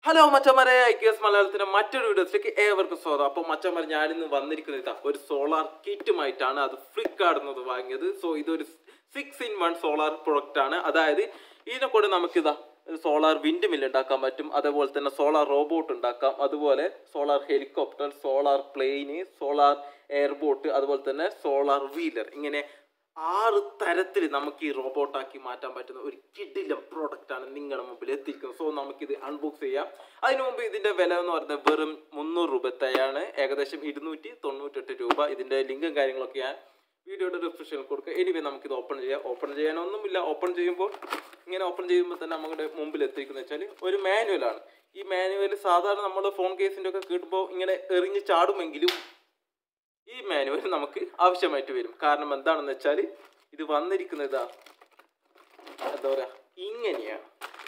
hello മച്ചന്മാരെ I K S മലയാളത്തിന്റെ മറ്റൊരു വീഡിയോസിലേക്ക് ഏവർക്കും സ്വാഗതം അപ്പോൾ മച്ചന്മാർ ഞാനിന്ന് വന്നിരിക്കുന്നത് ഇതാ ഒരു സോളാർ കിറ്റുമായിട്ടാണ് അത് ഫ്ലിപ്കാർട്ട് വാങ്ങിയത് സോ ഇതൊരു six in one solar product ആണ് അതായത് ഇതിനെ കൊണ്ട് നമുക്കിതാ ഒരു സോളാർ വിൻഡ് മില്ല് ഉണ്ടാക്കാൻ പറ്റും അതേപോലെ തന്നെ സോളാർ റോബോട്ട് ഉണ്ടാക്കാം അതുപോലെ സോളാർ ഹെലികോപ്റ്റർ സോളാർ പ്ലെയിന് സോളാർ എയർബോട്ട് അതുപോലെ തന്നെ സോളാർ വീലർ ഇങ്ങനെ ആറ് തരത്തിൽ നമുക്ക് ഈ റോബോട്ടാക്കി മാറ്റാൻ പറ്റുന്ന ഒരു കിഡിലം പ്രോഡക്റ്റ് ആണ് നിങ്ങളുടെ മുമ്പിൽ എത്തിയിരിക്കുന്നത് സോ നമുക്കിത് അൺബോക്സ് ചെയ്യാം അതിനു മുമ്പ് ഇതിന്റെ വില എന്ന് പറയുന്നത് വെറും മുന്നൂറ് രൂപത്തെയാണ് ഏകദേശം ഇരുന്നൂറ്റി തൊണ്ണൂറ്റെട്ട് രൂപ ഇതിന്റെ ലിങ്കും കാര്യങ്ങളൊക്കെ ഞാൻ വീഡിയോയുടെ ഡിസ്ക്രിപ്ഷനിൽ കൊടുക്കുക എനിവേ നമുക്കിത് ഓപ്പൺ ചെയ്യാം ഓപ്പൺ ചെയ്യാനൊന്നുമില്ല ഓപ്പൺ ചെയ്യുമ്പോൾ ഇങ്ങനെ ഓപ്പൺ ചെയ്യുമ്പോൾ തന്നെ നമ്മുടെ മുമ്പിൽ എത്തിക്കുന്നത് വെച്ചാൽ ഒരു മാനുവലാണ് ഈ മാനുവൽ സാധാരണ നമ്മുടെ ഫോൺ കേസിൻ്റെ ഒക്കെ കിട്ടുമ്പോൾ ഇങ്ങനെ എറിഞ്ഞ് ചാടുമെങ്കിലും ഈ മാനുവൽ നമുക്ക് ആവശ്യമായിട്ട് വരും കാരണം എന്താണെന്ന് വെച്ചാൽ ഇത് വന്നിരിക്കുന്നത് ഇതാ എന്താ പറയുക ഇങ്ങനെയാണ്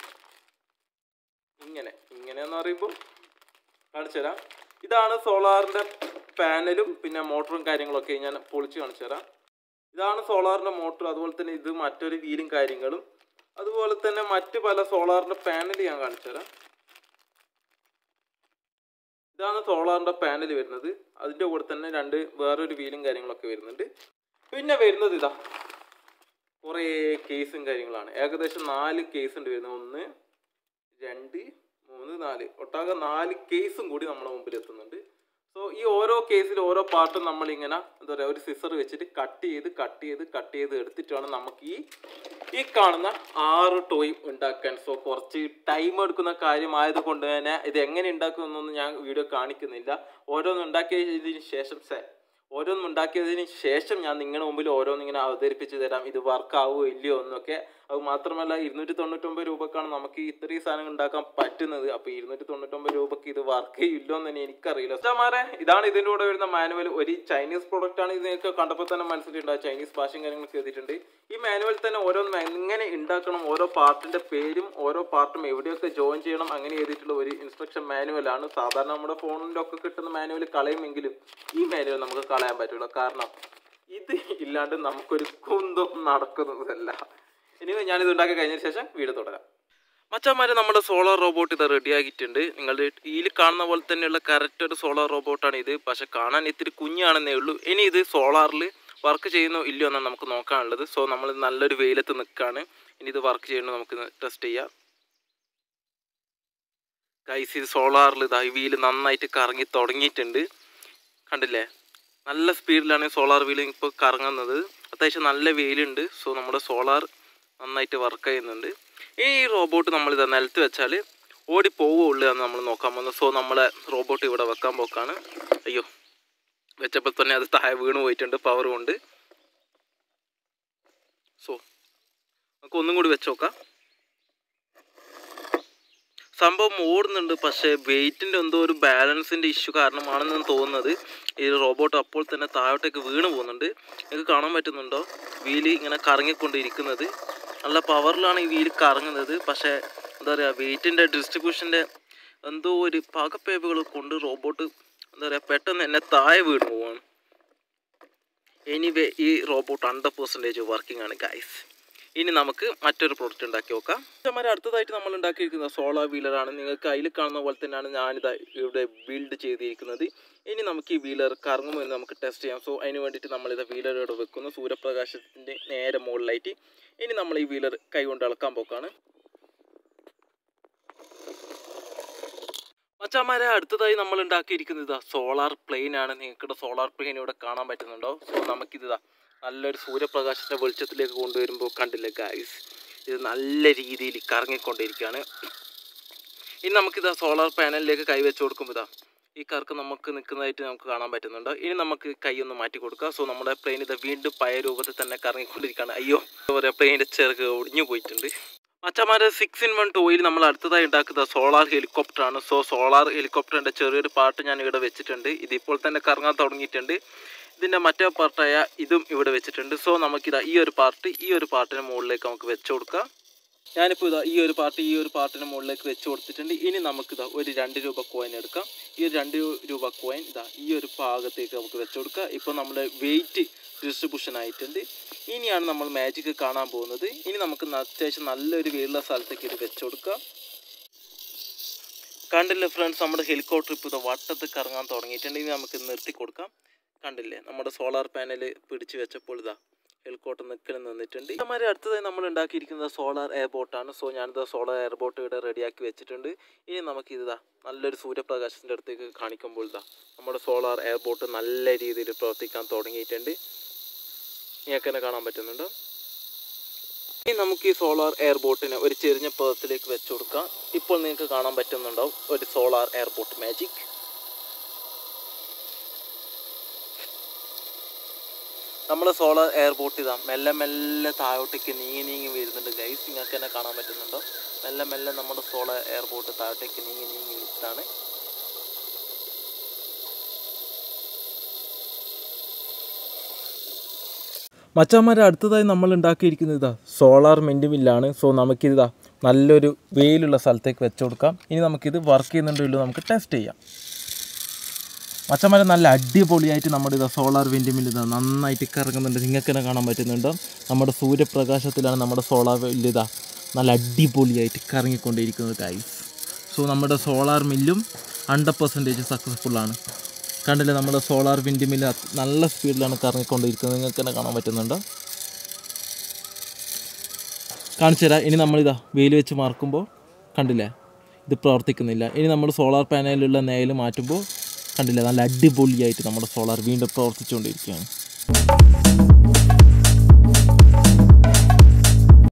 ഇങ്ങനെ ഇങ്ങനെ എന്ന് പറയുമ്പോൾ കാണിച്ചു തരാം ഇതാണ് സോളാറിൻ്റെ പാനലും പിന്നെ മോട്ടറും കാര്യങ്ങളൊക്കെ ഞാൻ പൊളിച്ച് കാണിച്ചു തരാം ഇതാണ് സോളാറിൻ്റെ മോട്ടർ അതുപോലെ തന്നെ ഇത് മറ്റൊരു വീലും കാര്യങ്ങളും അതുപോലെ തന്നെ മറ്റ് പല സോളാറിൻ്റെ പാനൽ ഞാൻ കാണിച്ചു തരാം ഇതാണ് സോളാറിൻ്റെ പാനൽ വരുന്നത് അതിൻ്റെ കൂടെ തന്നെ രണ്ട് വേറൊരു വീലും കാര്യങ്ങളൊക്കെ വരുന്നുണ്ട് പിന്നെ വരുന്നത് ഇതാ കുറേ കേസും കാര്യങ്ങളാണ് ഏകദേശം നാല് കേസ് ഉണ്ട് വരുന്നത് ഒന്ന് രണ്ട് മൂന്ന് നാല് ഒട്ടാകെ നാല് കേസും കൂടി നമ്മുടെ മുമ്പിൽ എത്തുന്നുണ്ട് സോ ഈ ഓരോ കേസിൽ ഓരോ പാർട്ടും നമ്മളിങ്ങനെ എന്താ പറയുക ഒരു സിസർ വെച്ചിട്ട് കട്ട് ചെയ്ത് കട്ട് ചെയ്ത് കട്ട് ചെയ്ത് എടുത്തിട്ടാണ് നമുക്ക് ഈ ഈ കാണുന്ന ആറ് ടോയ് ഉണ്ടാക്കാൻ സോ കുറച്ച് ടൈം എടുക്കുന്ന കാര്യമായത് കൊണ്ട് തന്നെ ഇത് എങ്ങനെ ഉണ്ടാക്കുമെന്നൊന്നും ഞാൻ വീഡിയോ കാണിക്കുന്നില്ല ഓരോന്ന് ഉണ്ടാക്കിയതിന് ശേഷം സെ ഓരോന്നും ഉണ്ടാക്കിയതിന് ശേഷം ഞാൻ നിങ്ങളുടെ മുമ്പിൽ ഓരോന്ന് ഇങ്ങനെ അവതരിപ്പിച്ച് തരാം ഇത് വർക്ക് ആവുമോ ഇല്ലയോ എന്നൊക്കെ അത് മാത്രമല്ല ഇരുന്നൂറ്റി തൊണ്ണൂറ്റൊമ്പത് രൂപക്കാണ് നമുക്ക് ഇത്രയും സാധനങ്ങൾ ഉണ്ടാക്കാൻ പറ്റുന്നത് അപ്പോൾ ഇരുന്നൂറ്റി തൊണ്ണൂറ്റൊമ്പത് രൂപക്ക് ഇത് വർക്ക് ചെയ്യില്ലോ എന്ന് തന്നെ എനിക്കറിയില്ല ഇഷ്ടമാരെ ഇതാണ് ഇതിൻ്റെ കൂടെ വരുന്ന മാനുവൽ ഒരു ചൈനീസ് പ്രോഡക്റ്റ് ആണ് ഇത് നിങ്ങൾക്ക് കണ്ടപ്പോൾ തന്നെ മനസ്സിലുണ്ട് ചൈനീസ് ഭാഷയും കാര്യങ്ങളൊക്കെ എഴുതിയിട്ടുണ്ട് ഈ മാനുവൽ തന്നെ ഓരോന്ന് എങ്ങനെ ഉണ്ടാക്കണം ഓരോ പാർട്ടിന്റെ പേരും ഓരോ പാർട്ടും എവിടെയൊക്കെ ജോയിൻ ചെയ്യണം അങ്ങനെ എഴുതിയിട്ടുള്ള ഒരു ഇൻസ്ട്രക്ഷൻ മാനുവൽ ആണ് സാധാരണ നമ്മുടെ ഫോണിൻ്റെ ഒക്കെ കിട്ടുന്ന മാനുവൽ കളയുമെങ്കിലും ഈ മാനുവൽ നമുക്ക് കളയാൻ പറ്റില്ല കാരണം ഇത് ഇല്ലാണ്ട് നമുക്കൊരു കുന്തം നടക്കുന്നതല്ല ഇനി ഞാനിത് ഉണ്ടാക്കി കഴിഞ്ഞതിന് ശേഷം വീട് തുടരാം മച്ചന്മാരെ നമ്മുടെ സോളാർ റോബോട്ട് ഇത് റെഡി ആക്കിയിട്ടുണ്ട് നിങ്ങളുടെ ഇതിൽ കാണുന്ന പോലെ തന്നെയുള്ള കറക്റ്റ് ഒരു സോളാർ റോബോട്ടാണ് ഇത് പക്ഷെ കാണാൻ ഇത്തിരി കുഞ്ഞാണെന്നേ ഉള്ളൂ ഇനി ഇത് സോളാറിൽ വർക്ക് ചെയ്യുന്നോ ഇല്ലയോ എന്നാണ് നമുക്ക് നോക്കാനുള്ളത് സോ നമ്മൾ നല്ലൊരു വെയിലത്ത് നിൽക്കുകയാണ് ഇനി ഇത് വർക്ക് ചെയ്യണോ നമുക്ക് ടെസ്റ്റ് ചെയ്യാം ഗൈസ് ഇത് സോളാറിൽ ഇതാ ഈ വീല് നന്നായിട്ട് കറങ്ങി തുടങ്ങിയിട്ടുണ്ട് കണ്ടില്ലേ നല്ല സ്പീഡിലാണ് സോളാർ വീൽ ഇപ്പോൾ കറങ്ങുന്നത് അത്യാവശ്യം നല്ല വെയിലുണ്ട് സോ നമ്മുടെ സോളാർ നന്നായിട്ട് വർക്ക് ചെയ്യുന്നുണ്ട് ഈ റോബോട്ട് നമ്മളിത് നിലത്ത് വെച്ചാൽ ഓടി പോവുള്ളൂ എന്ന് നമ്മൾ നോക്കാൻ പോകുന്നത് സോ നമ്മളെ റോബോട്ട് ഇവിടെ വെക്കാൻ പോക്കാണ് അയ്യോ വെച്ചപ്പോൾ തന്നെ അത് താഴെ വീണ് പോയിട്ടുണ്ട് പവർ കൊണ്ട് സോ നമുക്ക് ഒന്നും കൂടി വെച്ച് നോക്കാം സംഭവം ഓടുന്നുണ്ട് പക്ഷേ വെയിറ്റിൻ്റെ എന്തോ ഒരു ബാലൻസിൻ്റെ ഇഷ്യൂ കാരണമാണെന്ന് തോന്നുന്നത് ഈ റോബോട്ട് അപ്പോൾ തന്നെ താഴോട്ടേക്ക് വീണ് പോകുന്നുണ്ട് നിങ്ങൾക്ക് കാണാൻ പറ്റുന്നുണ്ടോ വീല് ഇങ്ങനെ കറങ്ങിക്കൊണ്ടിരിക്കുന്നത് നല്ല പവറിലാണ് ഈ വീല് കറങ്ങുന്നത് പക്ഷേ എന്താ പറയുക വെയിറ്റിൻ്റെ ഡിസ്ട്രിബ്യൂഷൻ്റെ എന്തോ ഒരു പകപ്പേപ്പുകൾ കൊണ്ട് റോബോട്ട് എന്താ പറയുക പെട്ടെന്ന് തന്നെ താഴെ വീണ് പോവാണ് എനിവേ ഈ റോബോട്ട് ഹൺഡ്രഡ് പെർസെൻറ്റേജ് വർക്കിംഗ് ആണ് ഗൈസ് ഇനി നമുക്ക് മറ്റൊരു പ്രോഡക്റ്റ് ഉണ്ടാക്കി നോക്കാം ചമാരെ അടുത്തതായിട്ട് നമ്മൾ ഉണ്ടാക്കിയിരിക്കുന്ന സോളാർ വീലറാണ് നിങ്ങൾക്ക് അതിൽ കാണുന്ന പോലെ തന്നെയാണ് ഞാനിത് ഇവിടെ ബിൽഡ് ചെയ്തിരിക്കുന്നത് ഇനി നമുക്ക് ഈ വീലർ കറങ്ങുമോ എന്ന് നമുക്ക് ടെസ്റ്റ് ചെയ്യാം സോ അതിന് വേണ്ടിയിട്ട് നമ്മളിത് വീലർ ഇവിടെ വെക്കുന്നു സൂര്യപ്രകാശത്തിൻ്റെ നേരെ മുകളിലായിട്ട് ഇനി നമ്മൾ ഈ വീലർ കൈകൊണ്ട് ഇളക്കാൻ പോക്കാണ് മച്ചാമാരെ അടുത്തതായി നമ്മൾ ഉണ്ടാക്കിയിരിക്കുന്നത് ഇതാ സോളാർ പ്ലെയിൻ ആണ് നിങ്ങൾക്ക് സോളാർ പ്ലെയിൻ ഇവിടെ കാണാൻ പറ്റുന്നുണ്ടോ സോ നമുക്കിതാ നല്ലൊരു സൂര്യപ്രകാശത്തിൻ്റെ വെളിച്ചത്തിലേക്ക് കൊണ്ടുവരുമ്പോൾ കണ്ടില്ലേ ഗായ്സ് ഇത് നല്ല രീതിയിൽ കറങ്ങിക്കൊണ്ടിരിക്കുകയാണ് ഇനി നമുക്കിതാ സോളാർ പാനലിലേക്ക് കൈവച്ച് കൊടുക്കുമ്പോൾ ഇതാ ഈ കർക്ക് നമുക്ക് നിൽക്കുന്നതായിട്ട് നമുക്ക് കാണാൻ പറ്റുന്നുണ്ട് ഇനി നമുക്ക് കൈ ഒന്ന് മാറ്റി കൊടുക്കുക സോ നമ്മുടെ പ്ലെയിൻ ഇത് വീണ്ടും പഴയ രൂപത്തിൽ തന്നെ കറങ്ങിക്കൊണ്ടിരിക്കുകയാണ് അയ്യോ എന്താ പറയുക പ്ലെയിൻ്റെ ചെറുക്ക് ഒടിഞ്ഞു പോയിട്ടുണ്ട് മച്ചമാരെ സിക്സ് ഇൻ വൺ ടൂയിൽ നമ്മൾ അടുത്തതായി ഉണ്ടാക്കുന്ന സോളാർ ഹെലികോപ്റ്റർ ആണ് സോ സോളാർ ഹെലികോപ്റ്ററിൻ്റെ ചെറിയൊരു പാർട്ട് ഞാൻ ഇവിടെ വെച്ചിട്ടുണ്ട് ഇതിപ്പോൾ തന്നെ കറങ്ങാൻ തുടങ്ങിയിട്ടുണ്ട് ഇതിൻ്റെ മറ്റേ പാർട്ടായ ഇതും ഇവിടെ വെച്ചിട്ടുണ്ട് സോ നമുക്കിതാ ഈ ഒരു പാർട്ട് ഈ ഒരു പാർട്ടിന് മുകളിലേക്ക് നമുക്ക് വെച്ച് കൊടുക്കാം ഞാനിപ്പോൾ ഇതാ ഈ ഒരു പാർട്ട് ഈ ഒരു പാർട്ടിന് മുകളിലേക്ക് വെച്ച് കൊടുത്തിട്ടുണ്ട് ഇനി നമുക്കിതാ ഒരു രണ്ട് രൂപ കോയിൻ എടുക്കാം ഈ ഒരു രണ്ട് രൂപ കോയിൻ ഇതാ ഈ ഒരു ഭാഗത്തേക്ക് നമുക്ക് വെച്ച് കൊടുക്കാം ഇപ്പോൾ നമ്മുടെ വെയിറ്റ് ഡിസ്ട്രിബ്യൂഷൻ ആയിട്ടുണ്ട് ഇനിയാണ് നമ്മൾ മാജിക് കാണാൻ പോകുന്നത് ഇനി നമുക്ക് ന- അത്യാവശ്യം നല്ലൊരു വെയിലുള്ള സ്ഥലത്തേക്ക് ഇത് വെച്ച് കൊടുക്കാം കണ്ടില്ലേ ഫ്രണ്ട്സ് നമ്മുടെ ഹെലികോപ്റ്റർ ഇപ്പോൾ ഇത് വട്ടത്ത് കറങ്ങാൻ തുടങ്ങിയിട്ടുണ്ട് ഇനി നമുക്ക് നിർത്തി കൊടുക്കാം കണ്ടില്ലേ നമ്മുടെ സോളാർ പാനൽ പിടിച്ചു വെച്ചപ്പോൾ ഇതാ ഹെലികോപ്റ്റർ നിൽക്കലും നിന്നിട്ടുണ്ട് ഇതേമാതിരി അടുത്തതായി നമ്മൾ ഉണ്ടാക്കിയിരിക്കുന്നത് സോളാർ എയർബോട്ടാണ് സോ ഞാനിത് സോളാർ എയർബോട്ട് ഇവിടെ റെഡിയാക്കി വെച്ചിട്ടുണ്ട് ഇനി നമുക്ക് ഇതാ നല്ലൊരു സൂര്യപ്രകാശത്തിൻ്റെ അടുത്തേക്ക് കാണിക്കുമ്പോൾ ഇതാ നമ്മുടെ സോളാർ എയർബോട്ട് നല്ല രീതിയിൽ പ്രവർത്തിക്കാൻ തുടങ്ങിയിട്ടുണ്ട് നിങ്ങൾക്ക് തന്നെ കാണാൻ പറ്റുന്നുണ്ടോ ഇനി നമുക്ക് ഈ സോളാർ എയർബോട്ടിനെ ഒരു ചെറിയ പദത്തിലേക്ക് വെച്ചു കൊടുക്കാം ഇപ്പോൾ നിങ്ങൾക്ക് കാണാൻ പറ്റുന്നുണ്ടാവും ഒരു സോളാർ എയർബോട്ട് മാജിക് നമ്മുടെ സോളാർ എയർബോട്ട് ഇതാ മെല്ലെ മെല്ലെ താഴോട്ടേക്ക് നീങ്ങി നീങ്ങി വരുന്നുണ്ട് ഗൈസ് നിങ്ങൾക്ക് തന്നെ കാണാൻ പറ്റുന്നുണ്ടോ മെല്ലെ മെല്ലെ നമ്മുടെ സോളാർ എയർബോട്ട് താഴോട്ടേക്ക് നീങ്ങി നീങ്ങി വരുന്നതാണ് മച്ചാന്മാരെ അടുത്തതായി നമ്മൾ ഉണ്ടാക്കിയിരിക്കുന്നത് ഇതാ സോളാർ മെൻറ്റ് മില്ലാണ് സോ നമുക്കിതാ നല്ലൊരു വെയിലുള്ള സ്ഥലത്തേക്ക് വെച്ച് കൊടുക്കാം ഇനി നമുക്കിത് വർക്ക് ചെയ്യുന്നുണ്ടോ ഇല്ലയോ നമുക്ക് ടെസ്റ്റ് ചെയ്യാം മച്ചന്മാരെ നല്ല അടിപൊളിയായിട്ട് നമ്മുടെ ഇതാ സോളാർ വിൻഡ് മില്ല് ഇതാ നന്നായിട്ട് കറങ്ങുന്നുണ്ട് നിങ്ങൾക്ക് തന്നെ കാണാൻ പറ്റുന്നുണ്ടോ നമ്മുടെ സൂര്യപ്രകാശത്തിലാണ് നമ്മുടെ സോളാർ മില്ല് ഇതാ നല്ല അടിപൊളിയായിട്ട് കറങ്ങിക്കൊണ്ടിരിക്കുന്നത് ഗൈസ് സോ നമ്മുടെ സോളാർ മില്ലും ഹൺഡ്രഡ് പെർസെൻറ്റേജ് സക്സസ്ഫുള്ളാണ് കണ്ടില്ലേ നമ്മുടെ സോളാർ വിൻഡ് മില്ല് അത് നല്ല സ്പീഡിലാണ് കറങ്ങിക്കൊണ്ടിരിക്കുന്നത് നിങ്ങൾക്ക് തന്നെ കാണാൻ പറ്റുന്നുണ്ടോ കാണിച്ചു തരാം ഇനി നമ്മളിതാ വെയിൽ വെച്ച് മാർക്കുമ്പോൾ കണ്ടില്ലേ ഇത് പ്രവർത്തിക്കുന്നില്ല ഇനി നമ്മൾ സോളാർ പാനലിലുള്ള നേയിൽ മാറ്റുമ്പോൾ കണ്ടില്ലേ നല്ല അടിപൊളിയായിട്ട് നമ്മുടെ സോളാർ വീണ്ടും പ്രവർത്തിച്ചുകൊണ്ടിരിക്കുകയാണ്